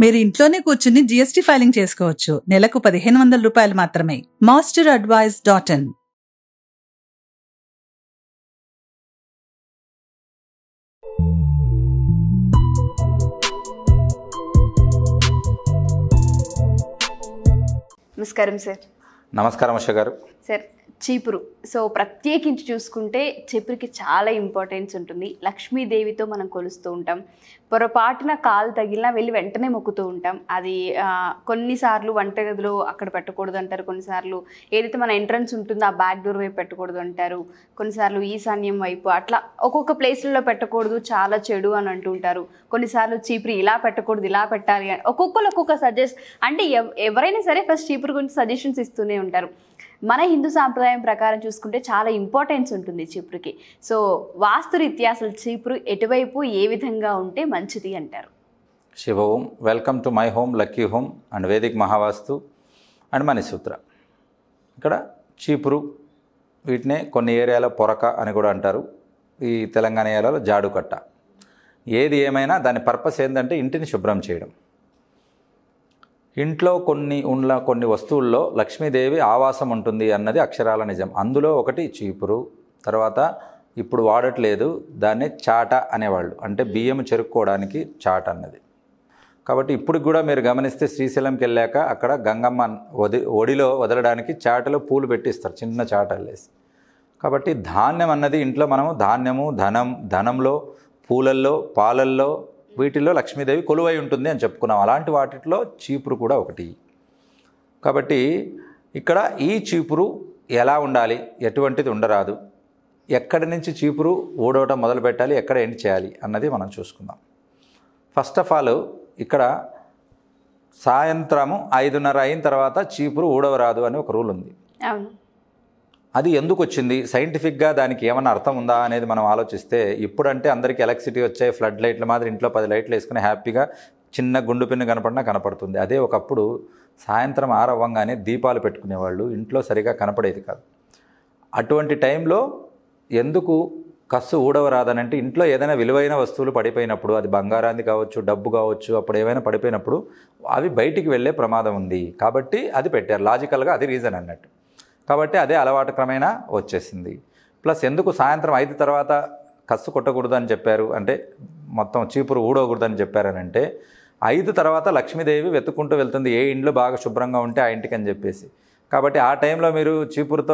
మీరు ఇంట్లోనే కూర్చుని జీఎస్టీ ఫైలింగ్ చేసుకోవచ్చు నెలకు పదిహేను వందల రూపాయలు మాత్రమే మాస్టర్ అడ్వైజ్ డాట్ ఇన్ నమస్కారం సార్ నమస్కారం ఉష గారు సార్ చీపురు సో ప్రత్యేకించి చూసుకుంటే చీపురుకి చాలా ఇంపార్టెన్స్ ఉంటుంది లక్ష్మీదేవితో మనం కొలుస్తూ ఉంటాం పొరపాటున కాలు తగిలినా వెళ్ళి వెంటనే మొక్కుతూ ఉంటాం అది ఆ, కొన్నిసార్లు వంటగదిలో అక్కడ పెట్టకూడదు అంటారు కొన్నిసార్లు ఏదైతే మన ఎంట్రన్స్ ఉంటుందో ఆ బ్యాక్ డోర్ వైపు పెట్టకూడదు అంటారు కొన్నిసార్లు ఈశాన్యం వైపు అట్లా ఒక్కొక్క ప్లేస్లలో పెట్టకూడదు చాలా చెడు అని అంటుంటారు కొన్నిసార్లు చీపురు ఇలా పెట్టకూడదు ఇలా పెట్టాలి అని ఒక్కొక్కరు ఒక్కొక్క సజెస్ట్ అంటే ఎవ- ఎవరైనా సరే ఫస్ట్ చీపురు గురించి సజెషన్స్ ఇస్తూనే ఉంటారు మన హిందూ సాంప్రదాయం ప్రకారం చూసుకుంటే చాలా ఇంపార్టెన్స్ ఉంటుంది చీపురుకి సో వాస్తురీత్యా అసలు చీపురు ఎటువైపు ఏ విధంగా ఉంటే మంచిది అంటారు Shiva Om welcome to my home lucky home and Vedic Mahavastu and Manisutra ఇక్కడ చీపురు వీటినే కొన్ని ఏరియాలో పొరక అని కూడా అంటారు ఈ తెలంగాణ ఏరియాలో జాడుకట్ట ఏది ఏమైనా దాని పర్పస్ ఏంటంటే ఇంటిని శుభ్రం చేయడం ఇంట్లో కొన్ని ఉన్న కొన్ని వస్తువుల్లో లక్ష్మీదేవి ఆవాసం ఉంటుంది అన్నది అక్షరాల నిజం అందులో ఒకటి చీపురు తర్వాత ఇప్పుడు వాడట్లేదు దాన్ని చాట అనేవాళ్ళు అంటే బియ్యం చెరుక్కోవడానికి చాట అన్నది కాబట్టి ఇప్పుడు కూడా మీరు గమనిస్తే శ్రీశైలంకి వెళ్ళాక అక్కడ గంగమ్మ వది ఒడిలో వదలడానికి చాటలో పూలు పెట్టిస్తారు చిన్న చాటలు వేసి కాబట్టి ధాన్యం అన్నది ఇంట్లో మనము ధాన్యము ధనం ధనంలో పూలల్లో పాలల్లో వీటిల్లో లక్ష్మీదేవి కొలువై ఉంటుంది అని చెప్పుకున్నాం అలాంటి వాటిలో చీపురు కూడా ఒకటి కాబట్టి ఇక్కడ ఈ చీపురు ఎలా ఉండాలి ఎటువంటిది ఉండరాదు ఎక్కడి నుంచి చీపురు ఊడవటం మొదలు పెట్టాలి ఎక్కడ ఎండ్ చేయాలి అన్నది మనం చూసుకుందాం ఫస్ట్ ఆఫ్ ఆల్ ఇక్కడ సాయంత్రము ఐదున్నర అయిన తర్వాత చీపురు ఊడవరాదు అని ఒక రూల్ ఉంది అవును అది ఎందుకు వచ్చింది సైంటిఫిక్గా దానికి ఏమన్నా అర్థం ఉందా అనేది మనం ఆలోచిస్తే ఇప్పుడంటే అందరికీ ఎలక్ట్రిసిటీ వచ్చాయి ఫ్లడ్ లైట్ల మాదిరి ఇంట్లో పది లైట్లు వేసుకుని హ్యాపీగా చిన్న గుండు పిన్ను కనపడినా కనపడుతుంది అదే ఒకప్పుడు సాయంత్రం ఆరవ్వంగానే దీపాలు పెట్టుకునేవాళ్ళు ఇంట్లో సరిగా కనపడేది కాదు అటువంటి టైంలో ఎందుకు కస్సు ఊడవరాదనంటే ఇంట్లో ఏదైనా విలువైన వస్తువులు పడిపోయినప్పుడు అది బంగారాన్ని కావచ్చు డబ్బు కావచ్చు అప్పుడు ఏమైనా పడిపోయినప్పుడు అవి బయటికి వెళ్ళే ప్రమాదం ఉంది కాబట్టి అది పెట్టారు లాజికల్గా అది రీజన్ అన్నట్టు కాబట్టి అదే అలవాటు క్రమేణా వచ్చేసింది ప్లస్ ఎందుకు సాయంత్రం ఐదు తర్వాత కస్సు కొట్టకూడదు అని చెప్పారు అంటే మొత్తం చీపురు ఊడకూడదు అని చెప్పారనంటే ఐదు తర్వాత లక్ష్మీదేవి వెతుక్కుంటూ వెళ్తుంది ఏ ఇండ్లు బాగా శుభ్రంగా ఉంటే ఆ ఇంటికి అని చెప్పేసి కాబట్టి ఆ టైంలో మీరు చీపురుతో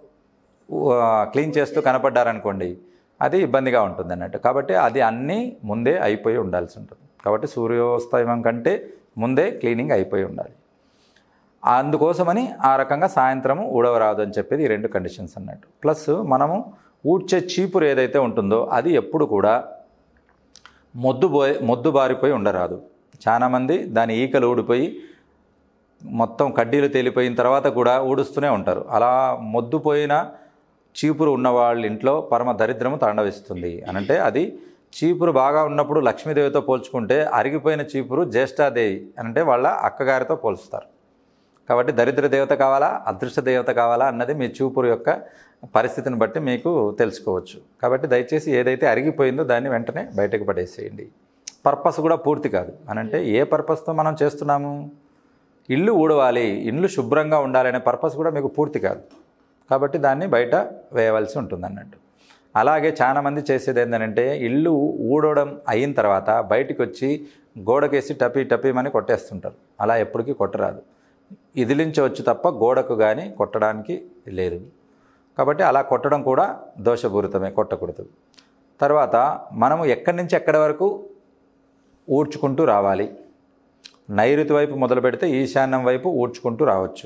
ఆ, క్లీన్ చేస్తూ కనపడ్డారనుకోండి అది ఇబ్బందిగా ఉంటుంది అన్నట్టు కాబట్టి అది అన్నీ ముందే అయిపోయి ఉండాల్సి ఉంటుంది కాబట్టి సూర్యోస్తమయం కంటే ముందే క్లీనింగ్ అయిపోయి ఉండాలి అందుకోసమని ఆ రకంగా సాయంత్రము ఊడవరాదు అని చెప్పేది ఈ రెండు కండిషన్స్ అన్నట్టు ప్లస్ మనము ఊడ్చే చీపురు ఏదైతే ఉంటుందో అది ఎప్పుడు కూడా మొద్దు పోయి మొద్దు బారిపోయి ఉండరాదు చాలామంది దాని ఈకలు ఊడిపోయి మొత్తం కడ్డీలు తేలిపోయిన తర్వాత కూడా ఊడుస్తూనే ఉంటారు అలా మొద్దుపోయిన చీపురు ఉన్న వాళ్ళ ఇంట్లో పరమ దరిద్రము తాండవిస్తుంది అనంటే అది చీపురు బాగా ఉన్నప్పుడు లక్ష్మీదేవితో పోల్చుకుంటే అరిగిపోయిన చీపురు జ్యేష్ఠాదేవి అంటే వాళ్ళ అక్కగారితో పోల్చుతారు కాబట్టి దరిద్ర దేవత కావాలా అదృష్ట దేవత కావాలా అన్నది మీ చూపురు యొక్క పరిస్థితిని బట్టి మీకు తెలుసుకోవచ్చు కాబట్టి దయచేసి ఏదైతే అరిగిపోయిందో దాన్ని వెంటనే బయటకు పడేసేయండి పర్పస్ కూడా పూర్తి కాదు అనంటే ఏ పర్పస్తో మనం చేస్తున్నాము ఇల్లు ఊడవాలి ఇల్లు శుభ్రంగా ఉండాలనే పర్పస్ కూడా మీకు పూర్తి కాదు కాబట్టి దాన్ని బయట వేయవలసి ఉంటుంది అన్నట్టు అలాగే చాలామంది చేసేది ఏంటంటే ఇల్లు ఊడవడం అయిన తర్వాత బయటికి వచ్చి గోడకేసి టపీ టపీమని కొట్టేస్తుంటారు అలా ఎప్పటికీ కొట్టరాదు ఇదిలించవచ్చు తప్ప గోడకు కానీ కొట్టడానికి లేదు కాబట్టి అలా కొట్టడం కూడా దోషపూరితమే కొట్టకూడదు తర్వాత మనము ఎక్కడి నుంచి ఎక్కడి వరకు ఊడ్చుకుంటూ రావాలి నైరుతి వైపు మొదలు పెడితే ఈశాన్యం వైపు ఊడ్చుకుంటూ రావచ్చు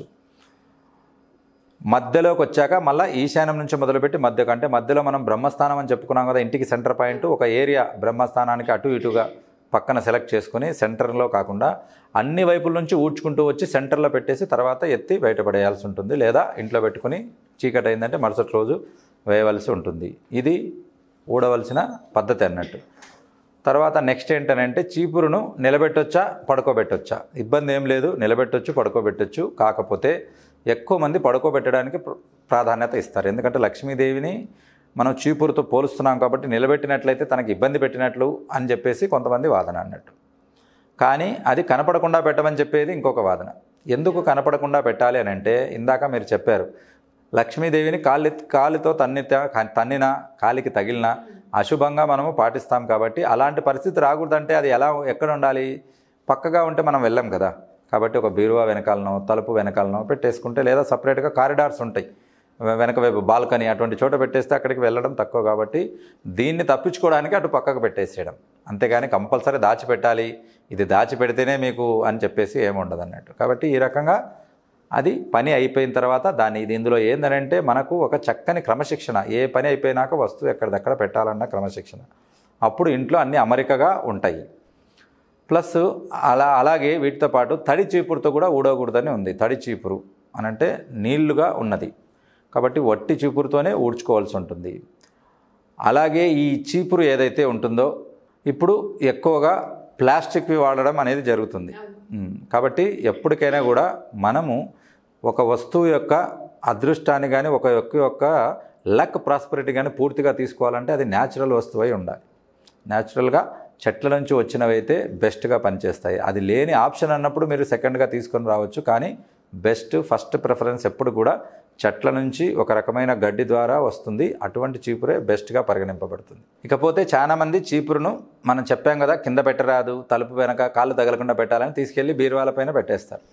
మధ్యలోకి వచ్చాక మళ్ళీ ఈశాన్యం నుంచి మొదలుపెట్టి మధ్యకు అంటే మధ్యలో మనం బ్రహ్మస్థానం అని చెప్పుకున్నాం కదా ఇంటికి సెంటర్ పాయింట్ ఒక ఏరియా బ్రహ్మస్థానానికి అటు ఇటుగా పక్కన సెలెక్ట్ చేసుకుని సెంటర్లో కాకుండా అన్ని వైపుల నుంచి ఊడ్చుకుంటూ వచ్చి సెంటర్లో పెట్టేసి తర్వాత ఎత్తి బయటపడేయాల్సి ఉంటుంది లేదా ఇంట్లో పెట్టుకుని చీకటి అయిందంటే మరుసటి రోజు వేయవలసి ఉంటుంది ఇది ఊడవలసిన పద్ధతి అన్నట్టు తర్వాత నెక్స్ట్ ఏంటనంటే చీపురును నిలబెట్టొచ్చా పడుకోబెట్టొచ్చా ఇబ్బంది ఏం లేదు నిలబెట్టొచ్చు పడుకోబెట్టొచ్చు కాకపోతే ఎక్కువ మంది పడుకోబెట్టడానికి ప్ర- ప్రాధాన్యత ఇస్తారు ఎందుకంటే లక్ష్మీదేవిని మనం చీపురుతో పోలుస్తున్నాం కాబట్టి నిలబెట్టినట్లయితే తనకి ఇబ్బంది పెట్టినట్లు అని చెప్పేసి కొంతమంది వాదన అన్నట్టు కానీ అది కనపడకుండా పెట్టమని చెప్పేది ఇంకొక వాదన ఎందుకు కనపడకుండా పెట్టాలి అని అంటే ఇందాక మీరు చెప్పారు లక్ష్మీదేవిని కాలి కాలితో తన్నిత తన్నిన కాలికి తగిలిన అశుభంగా మనము పాటిస్తాం కాబట్టి అలాంటి పరిస్థితి రాకూడదంటే అది ఎలా ఎక్కడ ఉండాలి పక్కగా ఉంటే మనం వెళ్ళాం కదా కాబట్టి ఒక బీరువా వెనకాలనో తలుపు వెనకాలనో పెట్టేసుకుంటే లేదా సపరేట్గా కారిడార్స్ ఉంటాయి వె- వెనక వైపు బాల్కనీ అటువంటి చోట పెట్టేస్తే అక్కడికి వెళ్ళడం తక్కువ కాబట్టి దీన్ని తప్పించుకోవడానికి అటు పక్కకు పెట్టేసేయడం అంతేగాని కంపల్సరీ దాచిపెట్టాలి ఇది దాచిపెడితేనే మీకు అని చెప్పేసి ఏముండదు అన్నట్టు కాబట్టి ఈ రకంగా అది పని అయిపోయిన తర్వాత దాన్ని ఇది ఇందులో ఏందనంటే మనకు ఒక చక్కని క్రమశిక్షణ ఏ పని అయిపోయినాక వస్తువు ఎక్కడిదక్కడ పెట్టాలన్న క్రమశిక్షణ అప్పుడు ఇంట్లో అన్ని అమరికగా ఉంటాయి ప్లస్ అలా అలాగే వీటితో పాటు తడి చీపురుతో కూడా ఊడకూడదని ఉంది తడి చీపురు అని అంటే నీళ్లుగా ఉన్నది కాబట్టి వట్టి చీపురుతోనే ఊడ్చుకోవాల్సి ఉంటుంది అలాగే ఈ చీపురు ఏదైతే ఉంటుందో ఇప్పుడు ఎక్కువగా ప్లాస్టిక్వి వాడడం అనేది జరుగుతుంది ఉమ్, కాబట్టి ఎప్పటికైనా కూడా మనము ఒక వస్తువు యొక్క అదృష్టాన్ని కానీ ఒక వ్యక్తి యొక్క లక్ ప్రాస్పరిటీ కానీ పూర్తిగా తీసుకోవాలంటే అది న్యాచురల్ వస్తువు అయి ఉండాలి న్యాచురల్గా చెట్ల నుంచి వచ్చినవైతే బెస్ట్గా పనిచేస్తాయి అది లేని ఆప్షన్ అన్నప్పుడు మీరు సెకండ్గా తీసుకొని రావచ్చు కానీ బెస్ట్ ఫస్ట్ ప్రిఫరెన్స్ ఎప్పుడు కూడా చెట్ల నుంచి ఒక రకమైన గడ్డి ద్వారా వస్తుంది అటువంటి చీపురే బెస్ట్గా పరిగణింపబడుతుంది ఇకపోతే చాలామంది చీపురును మనం చెప్పాం కదా కింద పెట్టరాదు తలుపు వెనక కాళ్ళు తగలకుండా పెట్టాలని తీసుకెళ్ళి బీరువాల పైన పెట్టేస్తారు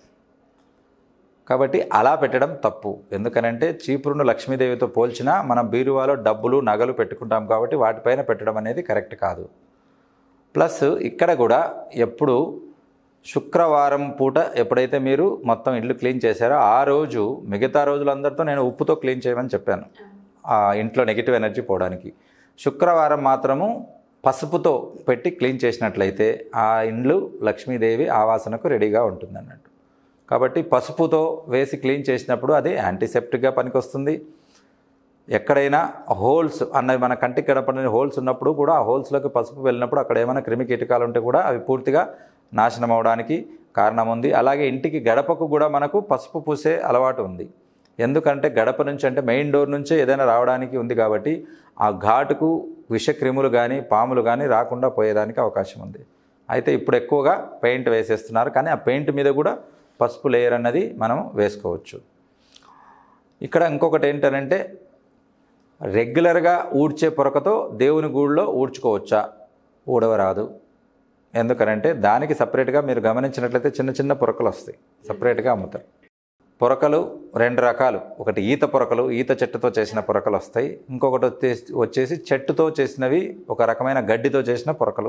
కాబట్టి అలా పెట్టడం తప్పు ఎందుకనంటే చీపురును లక్ష్మీదేవితో పోల్చినా మనం బీరువాలో డబ్బులు నగలు పెట్టుకుంటాం కాబట్టి వాటిపైన పెట్టడం అనేది కరెక్ట్ కాదు ప్లస్ ఇక్కడ కూడా ఎప్పుడు శుక్రవారం పూట ఎప్పుడైతే మీరు మొత్తం ఇల్లు క్లీన్ చేశారో ఆ రోజు మిగతా రోజులందరితో నేను ఉప్పుతో క్లీన్ చేయమని చెప్పాను ఆ ఇంట్లో నెగిటివ్ ఎనర్జీ పోవడానికి శుక్రవారం మాత్రము పసుపుతో పెట్టి క్లీన్ చేసినట్లయితే ఆ ఇండ్లు లక్ష్మీదేవి ఆవాసనకు రెడీగా ఉంటుంది అన్నట్టు కాబట్టి పసుపుతో వేసి క్లీన్ చేసినప్పుడు అది యాంటీసెప్టిక్గా పనికొస్తుంది ఎక్కడైనా హోల్స్ అన్నవి మన కంటికి కనపడని హోల్స్ ఉన్నప్పుడు కూడా ఆ హోల్స్లోకి పసుపు వెళ్ళినప్పుడు అక్కడ ఏమైనా క్రిమి కీటకాలు ఉంటే కూడా అవి పూర్తిగా నాశనం అవడానికి కారణం ఉంది అలాగే ఇంటికి గడపకు కూడా మనకు పసుపు పూసే అలవాటు ఉంది ఎందుకంటే గడప నుంచి అంటే మెయిన్ డోర్ నుంచే ఏదైనా రావడానికి ఉంది కాబట్టి ఆ ఘాటుకు విషక్రిములు కానీ పాములు కానీ రాకుండా పోయేదానికి అవకాశం ఉంది అయితే ఇప్పుడు ఎక్కువగా పెయింట్ వేసేస్తున్నారు కానీ ఆ పెయింట్ మీద కూడా పసుపు లేయర్ అన్నది మనం వేసుకోవచ్చు ఇక్కడ ఇంకొకటి ఏంటంటే రెగ్యులర్గా ఊడ్చే పొరకతో దేవుని గూళ్ళో ఊడ్చుకోవచ్చా ఊడవరాదు ఎందుకనంటే దానికి సపరేట్గా మీరు గమనించినట్లయితే చిన్న చిన్న పొరకలు వస్తాయి సపరేట్గా అమ్ముతారు పొరకలు రెండు రకాలు ఒకటి ఈత పొరకలు ఈత చెట్టుతో చేసిన పొరకలు వస్తాయి ఇంకొకటి వచ్చేసి వచ్చేసి చెట్టుతో చేసినవి ఒక రకమైన గడ్డితో చేసిన పొరకలు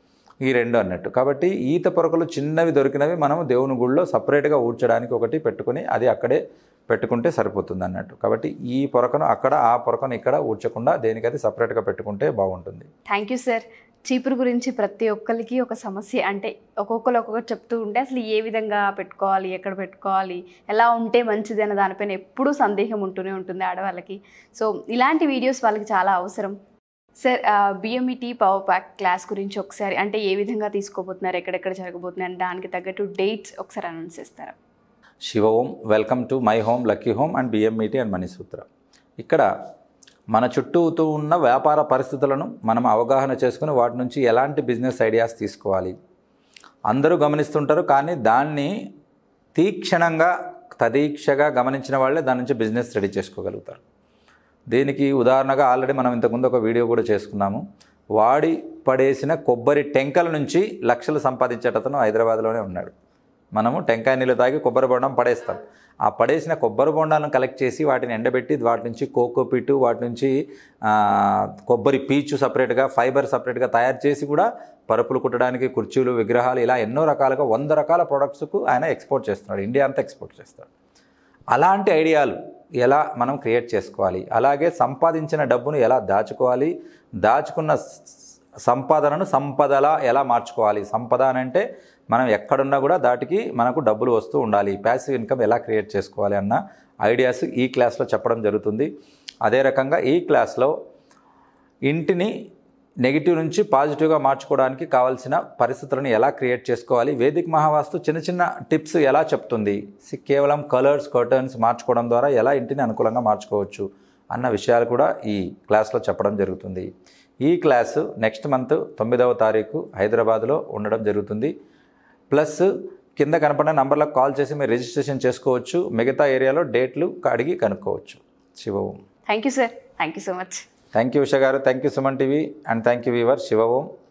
ఈ రెండు అన్నట్టు కాబట్టి ఈత పొరకలు చిన్నవి దొరికినవి మనం దేవుని గుళ్ళో సపరేట్గా ఊడ్చడానికి ఒకటి పెట్టుకుని అది అక్కడే పెట్టుకుంటే సరిపోతుంది అన్నట్టు కాబట్టి ఈ పొరకను అక్కడ ఆ పొరకను ఇక్కడ ఊడ్చకుండా దేనికది సపరేట్గా పెట్టుకుంటే బాగుంటుంది థ్యాంక్ యూ సార్ చీపురు గురించి ప్రతి ఒక్కరికి ఒక సమస్య అంటే ఒక్కొక్కరు ఒక్కొక్కరు చెప్తూ ఉంటే అసలు ఏ విధంగా పెట్టుకోవాలి ఎక్కడ పెట్టుకోవాలి ఎలా ఉంటే మంచిది అన్న దానిపైన ఎప్పుడూ సందేహం ఉంటూనే ఉంటుంది ఆడవాళ్ళకి సో ఇలాంటి వీడియోస్ వాళ్ళకి చాలా అవసరం sir BMET power pack class గురించి ఒకసారి అంటే ఏ విధంగా తీసుకోబోతున్నారు ఎక్కడెక్కడ జరగబోతున్నారు దానికి తగ్గట్టు డేట్స్ ఒకసారి అనౌన్స్ చేస్తారా Shiva Om welcome to my home lucky home and BMET and Manisutra ఇక్కడ మన చుట్టూతో ఉన్న వ్యాపార పరిస్థితులను మనం అవగాహన చేసుకుని వాటి నుంచి ఎలాంటి బిజినెస్ ఐడియాస్ తీసుకోవాలి అందరూ గమనిస్తుంటారు కానీ దాన్ని తీక్షణంగా తదీక్షగా గమనించిన వాళ్ళే దాని నుంచి బిజినెస్ రెడీ చేసుకోగలుగుతారు దీనికి ఉదాహరణగా ఆల్రెడీ మనం ఇంతకుముందు ఒక వీడియో కూడా చేసుకున్నాము వాడి పడేసిన కొబ్బరి టెంకల నుంచి లక్షలు సంపాదించేటతను హైదరాబాద్లోనే ఉన్నాడు మనము టెంకాయ నీళ్ళు తాగి కొబ్బరి బొండం పడేస్తాం ఆ పడేసిన కొబ్బరి బొండాలను కలెక్ట్ చేసి వాటిని ఎండబెట్టి వాటి నుంచి కోకోపీటు వాటి నుంచి ఆ, కొబ్బరి పీచు సపరేట్గా ఫైబర్ సపరేట్గా తయారు చేసి కూడా పరుపులు కుట్టడానికి కుర్చీలు విగ్రహాలు ఇలా ఎన్నో రకాలుగా వంద రకాల ప్రొడక్ట్స్కు ఆయన ఎక్స్పోర్ట్ చేస్తున్నాడు ఇండియా అంతా ఎక్స్పోర్ట్ చేస్తాడు అలాంటి ఐడియాలు ఎలా మనం క్రియేట్ చేసుకోవాలి అలాగే సంపాదించిన డబ్బును ఎలా దాచుకోవాలి దాచుకున్న స- సంపాదనను సంపదలా ఎలా మార్చుకోవాలి సంపద అని అంటే మనం ఎక్కడున్నా కూడా దాటికి మనకు డబ్బులు వస్తూ ఉండాలి ప్యాసివ్ ఇన్కమ్ ఎలా క్రియేట్ చేసుకోవాలి అన్న ఐడియాస్ ఈ క్లాస్లో చెప్పడం జరుగుతుంది అదే రకంగా ఈ క్లాస్లో ఇంటిని నెగిటివ్ నుంచి పాజిటివ్గా మార్చుకోవడానికి కావాల్సిన పరిస్థితులను ఎలా క్రియేట్ చేసుకోవాలి వేదిక్ మహావాస్తు చిన్న చిన్న టిప్స్ ఎలా చెప్తుంది సి- కేవలం కలర్స్ కర్టన్స్ మార్చుకోవడం ద్వారా ఎలా ఇంటిని అనుకూలంగా మార్చుకోవచ్చు అన్న విషయాలు కూడా ఈ క్లాస్లో చెప్పడం జరుగుతుంది ఈ క్లాసు నెక్స్ట్ మంత్ తొమ్మిదవ తారీఖు హైదరాబాద్లో ఉండడం జరుగుతుంది ప్లస్ కింద కనపడిన నంబర్లకు కాల్ చేసి మీరు రిజిస్ట్రేషన్ చేసుకోవచ్చు మిగతా ఏరియాలో డేట్లు అడిగి కనుక్కోవచ్చు Shiva Om thank you sir thank you so much thank you Usha గారు thank you Suman TV and thank you viewer Shiva Om